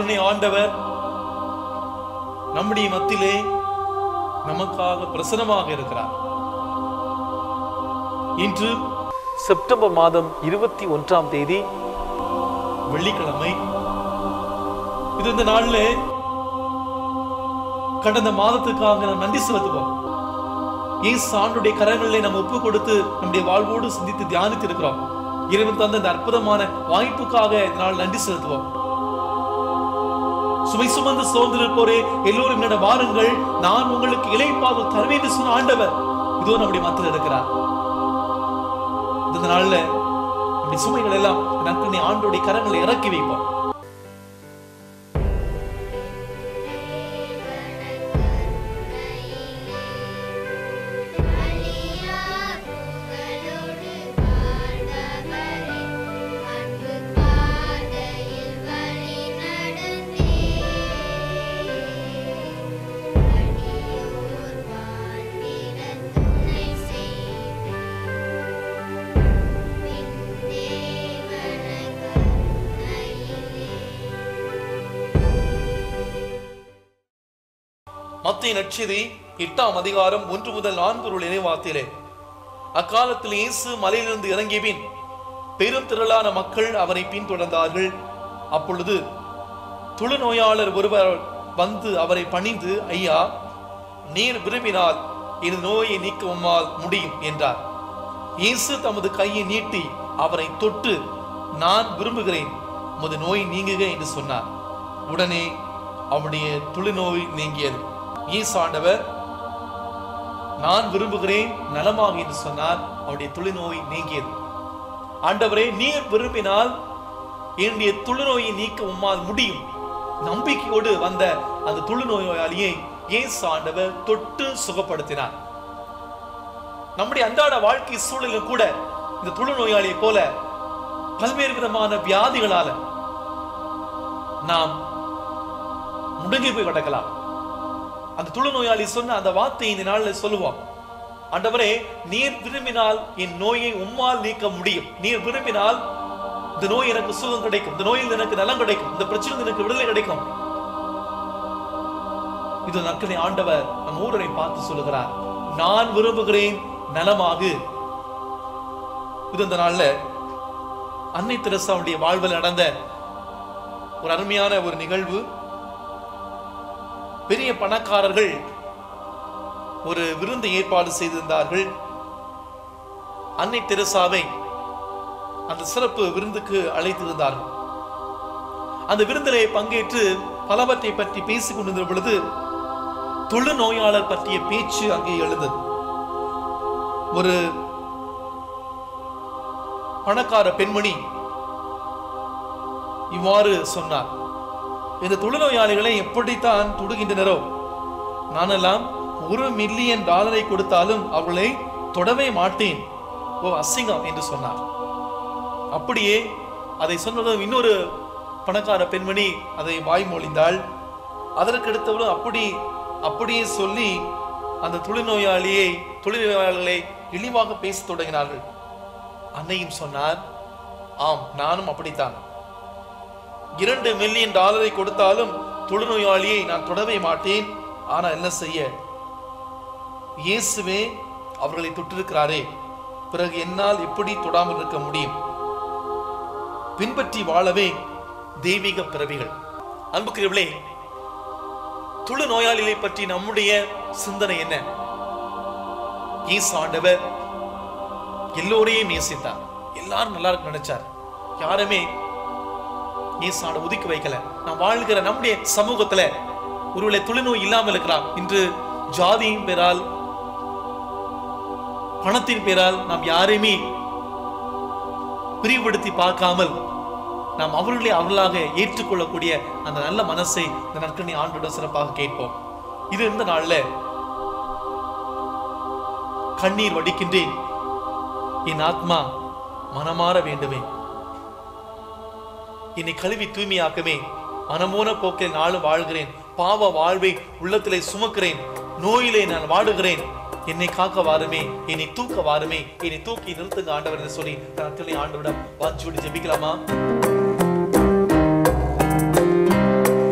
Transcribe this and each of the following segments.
நற்கருணை ஆண்டவர் நம்முடைய மத்தியிலே நமக்காக பிரசனமாக இருக்கிறார் இன்று செப்டம்பர் மாதம் இருபத்தி ஒன்றாம் தேதி வெள்ளிக்கிழமை இது இந்த நாள்ல கடந்த மாதத்துக்காக நாம் நன்றி செலுத்துவோம் இயேசு ஆண்டுடைய கரங்களிலே நம்ம ஒப்பு கொடுத்து நம்முடைய வாழ்வோடு சிந்தித்து தியானித்து இருக்கிறோம் இறைவன் தந்த இந்த அற்புதமான வாய்ப்புக்காக இந்த நாள் நன்றி செலுத்துவோம் சுமை சுமந்து சோர்ந்திருப்போரே எல்லோரும் என்னிடம் வாருங்கள் நான் உங்களுக்கு இலைப்பாக தருவேன் என்று சொன்ன ஆண்டவர் இதோ நம்முடைய மத்தியில் இருக்கிறார் இந்த நாள்ல நம்முடைய சுமைகள் எல்லாம் நற்கனை ஆண்டுடைய கரங்களை இறக்கி வைப்போம் அழியா புகழோடு வாழ்ந்தவரே அன்பு பாதையில் வழி நடந்தே அடியோர் வாழ்ந்திட துணை செய்தே தேவன கருணையிலே மத்திய நட்சதி எட்டாம் அதிகாரம் ஒன்று முதல் நான்கு ஒரு இறைவாத்திலே அக்காலத்தில் இயேசு மலையிலிருந்து இறங்கிய பின் பெரும் திரளான மக்கள் அவரை பின்தொடர்ந்தார்கள் அப்பொழுது தொழுநோயாளர் ஒருவர் வந்து அவரை பணிந்து ஐயா நீர் விரும்பினால் எனது நோயை நீக்க உம்மால் முடியும் என்றார் இயேசு தமது கையை நீட்டி அவரை தொட்டு நான் விரும்புகிறேன் உமது நோய் நீங்குக என்று சொன்னார் உடனே அவருடைய தொழுநோய் நீங்கியது இயேசு ஆண்டவர் நான் விரும்புகிறேன் நலமாக என்று சொன்னார் அவருடைய தொழுநோய் நீங்கியது ஆண்டவரே நீர் விரும்பினால் என்னுடைய தொழுநோயை நீக்க உம்மால் முடியும் நம்பிக்கையோடு வந்த அந்த தொழுநோயாளியை இயேசு ஆண்டவர் தொட்டு சுகப்படுத்தினார் நம்முடைய அன்றாட வாழ்க்கை சூழலிலும் கூட இந்த தொழுநோயாளியை போல பல்வேறு விதமான வியாதிகளால நாம் முடங்கி போய் கிடக்கலாம் அந்த தொழுநோயாளி சொன்ன அந்த வார்த்தையை இந்த நாளில் சொல்லுவோம் ஆண்டவரே நீர் விரும்பினால் என் நோயை உம்மால் நீக்க முடியும் நீர் விரும்பினால் இந்த நோய் எனக்கு சுகம் கிடைக்கும் இந்த நோயில் எனக்கு நலம் கிடைக்கும் இந்த பிரச்சனை எனக்கு விடுதலை கிடைக்கும் இது நற்கனை ஆண்டவர் நம் ஊரரை பார்த்து சொல்லுகிறார் நான் விரும்புகிறேன் நலமாகு இது இந்த நாள்ல அன்னை தெரசாவுடைய வாழ்வில் நடந்த ஒரு அருமையான ஒரு நிகழ்வு பெரிய பணக்காரர்கள் ஒரு விருந்து ஏற்பாடு செய்திருந்தார்கள் அன்னை தெரசாவை அந்த சிறப்பு விருந்துக்கு அழைத்திருந்தார்கள் அந்த விருந்திலே பங்கேற்று பலவற்றை பற்றி பேசிக் கொண்டிருந்த பொழுது தொழு நோயாளர் பற்றிய பேச்சு அங்கே எழுந்தது ஒரு பணக்கார பெண்மணி இவ்வாறு சொன்னார் இந்த தொழுநோயாளிகளை எப்படித்தான் தொடுகின்றனரோ நானெல்லாம் ஒரு மில்லியன் டாலரை கொடுத்தாலும் அவர்களை தொடவே மாட்டேன் ஓ அசிங்கம் என்று சொன்னார் அப்படியே அதை சொன்னதும் இன்னொரு பணக்கார பெண்மணி அதை வாய்மொழிந்தாள் அதற்கு அடுத்தவரும் அப்படி அப்படியே சொல்லி அந்த தொழில்நோயாளியை தொழில்நோயாளிகளை இழிவாக பேசத் தொடங்கினார்கள் அன்னையும் சொன்னார் ஆம் நானும் அப்படித்தான் இரண்டு மில்லியன் டாலரை கொடுத்தாலும் தொழுநோயாளியை நான் தொடவே மாட்டேன் ஆனா என்ன செய்ய இயேசுவே அவர்களை தொட்டிருக்கிறாரே பிறகு என்னால் எப்படி தொடாமல் இருக்க முடியும் பின்பற்றி வாழவே தெய்வீக பிறவிகள் அன்புக்குரியவர்களே தொழு நோயாளிகளை பற்றி நம்முடைய சிந்தனை என்ன இயேசு ஆண்டவர் எல்லோரையும் நேசித்தார் எல்லாரும் நல்லா இருக்கு நினைச்சார் யாருமே இயேசான ஒதுக்கி வைக்கல நாம் வாழ்கிற நம்முடைய சமூகத்துல ஒருவேளை தொழுநோய் இல்லாமல் இருக்கலாம் இன்று ஜாதியின் பேரால் பணத்தின் பேரால் நாம் யாரையுமே பிரிவுபடுத்தி பார்க்காமல் நாம் அவர்களே அவர்களாக ஏற்றுக்கொள்ளக்கூடிய அந்த நல்ல மனசை இந்த நற்கனி ஆண்டுடன் சிறப்பாக கேட்போம் இது இந்த நாள்ல கண்ணீர் வடிக்கின்றேன் என் ஆத்மா மனமாற வேண்டுமே என்னை கழுவி தூய்மையாக்கவே மனமோன போக்கில் நாளும் வாழ்கிறேன் பாவ வாழ்வை உள்ளத்திலே சுமக்கிறேன் நோயிலே நான் வாடுகிறேன் என்னை காக்க வாருமே என்னை தூக்க வாருமே என்னை தூக்கி நிறுத்துங்க ஆண்டவர் என்று சொல்லி நாட்களை ஆண்டவரிடம் வாஞ்சியோடு ஜெபிக்கலாமா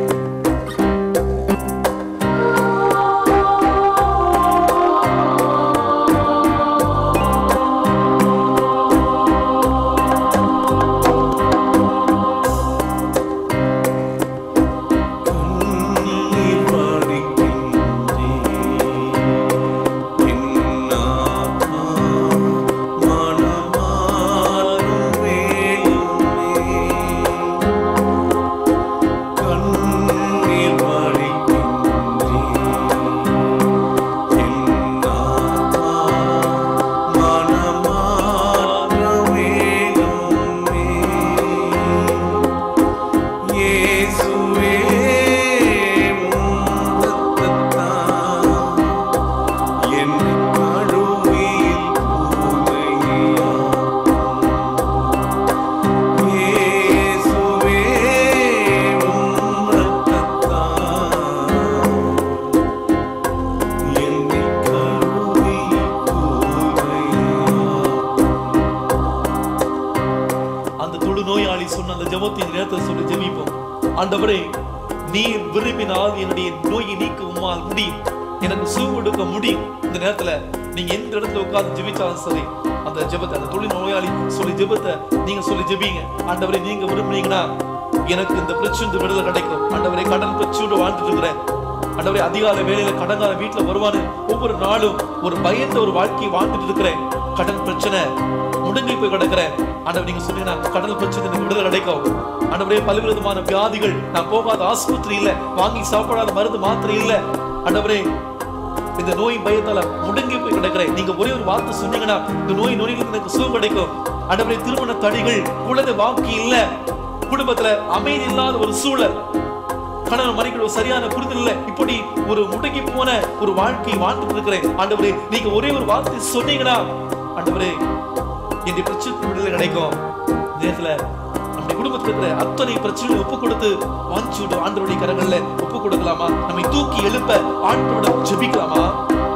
அந்த தொழு நோயாளி சொன்ன அந்த ஜெபத்தின் நேரத்தை சொல்லி ஜெபிப்போம் ஆண்டவரே நீர் விரும்பினால் என்னுடைய நோயை நீக்க உம்மால் முடியும் எனக்கு சுகம் கொடுக்க முடியும் இந்த நேரத்துல நீங்க எந்த இடத்துல உட்கார்ந்து ஜெபிச்சாலும் சரி அந்த ஜெபத்தை அந்த தொழில் நோயாளி சொல்லி ஜெபத்தை நீங்க சொல்லி ஜெபிங்க ஆண்டவரே நீங்க விரும்புனீங்கன்னா எனக்கு இந்த பிரச்சனை விடுதலை கிடைக்கும் ஆண்டவரே கடன் பிரச்சனையோட வாழ்ந்துட்டு இருக்கிறேன் ஆண்டவரே அதிகாலை வேலையில கடங்கால வீட்டுல வருவானு ஒவ்வொரு நாளும் ஒரு பயந்த ஒரு வாழ்க்கையை வாழ்ந்துட்டு இருக்கிறேன் கடன் பிரச்சனை முடங்கி போய் கிடக்கிறேன் ஆண்டவர் நீங்க சொன்னீங்கன்னா கடல் பிரச்சனை எனக்கு விடுதலை கிடைக்கும் ஆண்டவரே பல்வேறு விதமான வியாதிகள் நான் போகாத ஆஸ்பத்திரி இல்ல வாங்கி சாப்பிடாத மருந்து மாத்திரை இல்ல ஆண்டவரே இந்த நோய் பயத்தால முடங்கி போய் கிடக்கிறேன் நீங்க ஒரே ஒரு வார்த்தை சொன்னீங்கன்னா இந்த நோய் நொடியில் எனக்கு சுகம் கிடைக்கும் ஆண்டவரே திருமண தடைகள் குழந்தை வாக்கி இல்ல குடும்பத்துல அமைதி இல்லாத ஒரு சூழல் கணவன் மனைவிக்கு ஒரு சரியான புரிதல் இல்ல இப்படி ஒரு முடங்கி போன ஒரு வாழ்க்கையை வாழ்ந்துட்டு இருக்கிறேன் ஆண்டவரே நீங்க ஒரே ஒரு வார்த்தை சொன்னீங்கன்னா ஆண்டவரே இந்த பிரச்சனை விடுதலை கிடைக்கும் இந்த நேரத்துல நம்முடைய குடும்பத்தில் இருக்கிற அத்தனை பிரச்சனைகளை ஒப்பு கொடுத்து வாஞ்சியோட ஆண்டவருடைய கரங்கள்ல ஒப்பு கொடுக்கலாமா நம்மை தூக்கி எழுப்ப ஆண்டோட ஜெபிக்கலாமா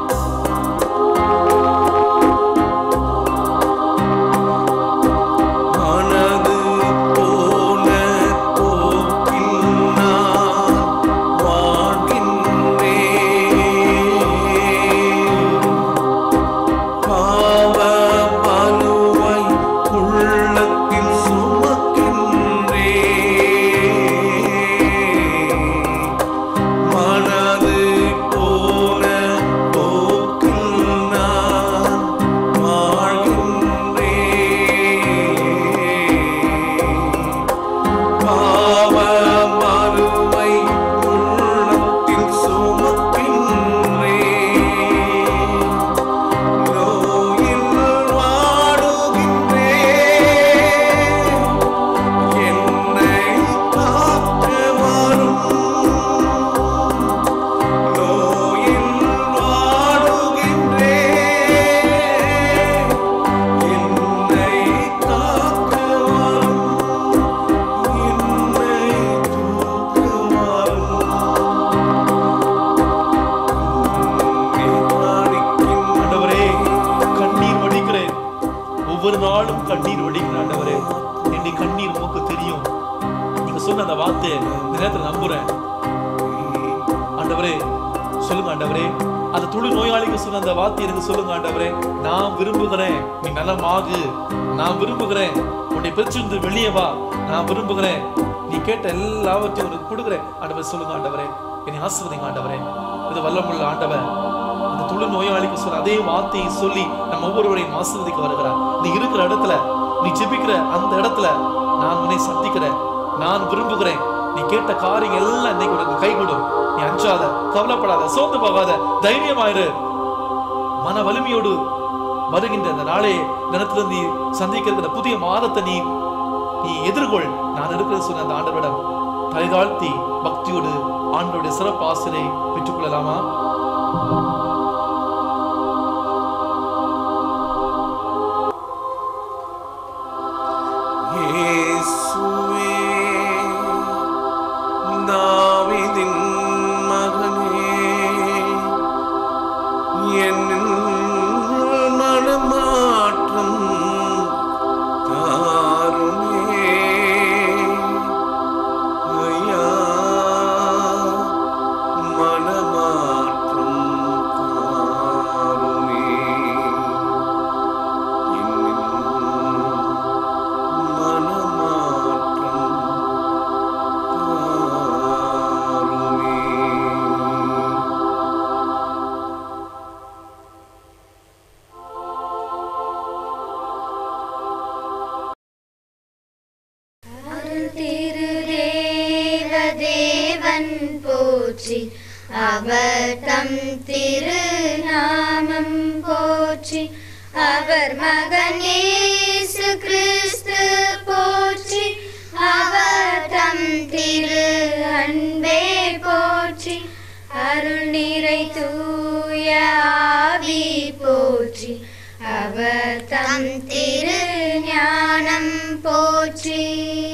மனது போன போக்கில் நான் வாழ்கின்றேன். பாவ பலுவை உள்ளத்தில் சுமக்கின்றேன். மனது போன போக்கில் நான் வாழ்கின்றேன். பாவ மறுமை உள்ளத்தில் சுமக்கின்றேன். நோயில் வாடுகின்றேன். என்னை காக்க வரும் நோயில் வாடுகின்றேன். என்னை காக்க வரும் என்னை தூக்க வரும் ஆண்டவரே கண்ணீர் வடிக்கிறேன் ஒவ்வொரு நாளும் கண்ணீர் வடிக்கிறேன் ஆண்டவரே என்னை கண்ணீர் உமக்கு தெரியும் நீங்க சொன்ன அந்த வார்த்தை இந்த நேரத்துல நம்புறேன் ஆண்டவரே சொல்லுங்க ஆண்டவரே அந்த தொழு நோயாளிக்கு சொன்ன அந்த வார்த்தை எனக்கு சொல்லுங்க ஆண்டவரே நான் விரும்புகிறேன் நீ நலமாகு நான் விரும்புகிறேன் உன்னை பெற்றிருந்து வெளியே வா நான் விரும்புகிறேன் நீ கேட்ட எல்லாவற்றையும் உனக்கு கொடுக்குறேன் ஆண்டவர் சொல்லுங்க ஆண்டவரே என்னை ஆசிர்வதிங்க ஆண்டவரே இது வல்லமுள்ள ஆண்டவர் அந்த தொழு நோயாளிக்கு சொன்ன அதே வார்த்தையை சொல்லி நம்ம ஒவ்வொருவரையும் ஆசிர்வதிக்க வருகிறார் நீ இருக்கிற இடத்துல நீ ஜெபிக்கிற அந்த இடத்துல நான் உன்னை சந்திக்கிறேன் நான் விரும்புகிறேன் நீ கேட்ட காரியம் எல்லாம் இன்னைக்கு உனக்கு கை கொடும் நீ அஞ்சாத கவலைப்படாத சோர்ந்து போகாத தைரியமாயிரு மன வலிமையோடு வருகின்ற இந்த நாளே தினத்துல நீ சந்திக்கிற இந்த புதிய மாதத்தை நீ நீ எதிர்கொள் நான் இருக்கிற சொன்ன அந்த ஆண்டவரிடம் தலைதாழ்த்தி பக்தியோடு ஆண்டவருடைய சிறப்பு ஆசிரியை பெற்றுக்கொள்ளலாமா இயேசுவே தாவீதின் மகனே என்னில் மனமாற்றம் தாருமே ஐயா மனமாற்றம் தாருமே என்னில் மனமாற்றம் தாருமே திருதேவதேவன் போற்றி அவர் தம் திருநாமம் போற்றி அவர் மகன் இயேசு கிறிஸ்து போற்றி அவர் தம் திரு அன்பே போற்றி அருள் நிறை தூய ஆவி போற்றி அவர் தம் திரு ஞானம் போற்றி